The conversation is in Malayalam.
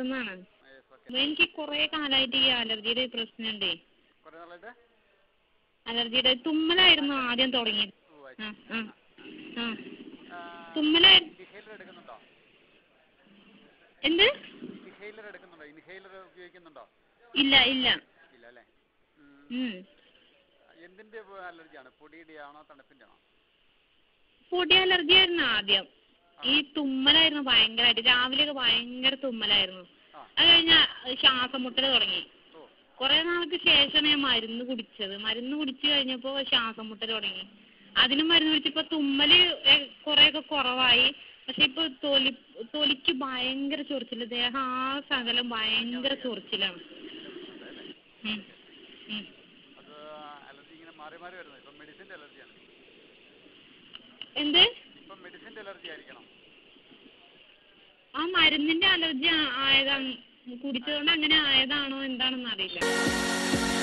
നിന്നാണ് യെസ് ഓക്കെ എനിക്ക് കുറേ കാലമായിട്ട് ഈ അലർജിയുടെ പ്രശ്നമുണ്ടേ കുറേ നാളായിട്ട് അലർജിയുടെ തുമ്മലായിരുന്നു ആദ്യം തുടങ്ങിയത് ഓ ആ ആ ആ ആ തുമ്മലായിരുന്നു ഇൻഹേലർ എടുക്കുന്നുണ്ടോ എന്ത് ഇൻഹേലർ എടുക്കുന്നുണ്ടോ ഇൻഹേലർ ഉപയോഗിക്കുന്നുണ്ടോ ഇല്ല ഇല്ല ഇല്ല അല്ലേ ഉം. ഉം. എന്തിന്റെ അലർജിയാണ് പൊടിയുടെ ആണോ തണുപ്പിന്റെ ആണോ പൊടി അലർജി ആയിരുന്നു ആദ്യം ഈ തുമ്മലായിരുന്നു ഭയങ്കരമായിട്ട് രാവിലെയൊക്കെ ഭയങ്കര തുമ്മലായിരുന്നു ആ അത് കഴിഞ്ഞാൽ ശ്വാസം മുട്ടൽ തുടങ്ങി ഓ കുറേ നാൾക്ക് ശേഷമാണ് ഞാൻ മരുന്ന് കുടിച്ചത് മരുന്ന് കുടിച്ച് കഴിഞ്ഞപ്പോൾ ശ്വാസം മുട്ടൽ തുടങ്ങി അതിന് മരുന്ന് കുടിച്ചപ്പോൾ തുമ്മൽ കുറേയൊക്കെ കുറവായി പക്ഷെ ഇപ്പോൾ തൊലി തൊലിക്ക് ഭയങ്കര ചൊറിച്ചിൽ ദേഹം ആ സകലം ഭയങ്കര ചൊറിച്ചിലാണ് ഉം. ഉം. അത് അലർജി ഇങ്ങനെ മാറി മാറി വരുന്നത് ഇപ്പം മെഡിസിന്റെ അലർജിയാണ് എന്ത് ഇപ്പം മെഡിസിന്റെ അലർജി ആയിരിക്കണം ആ മരുന്നിന്റെ അലർജി ആയതാണ് കുടിച്ചതുകൊണ്ട് അങ്ങനെ ആയതാണോ എന്താണെന്ന് അറിയില്ല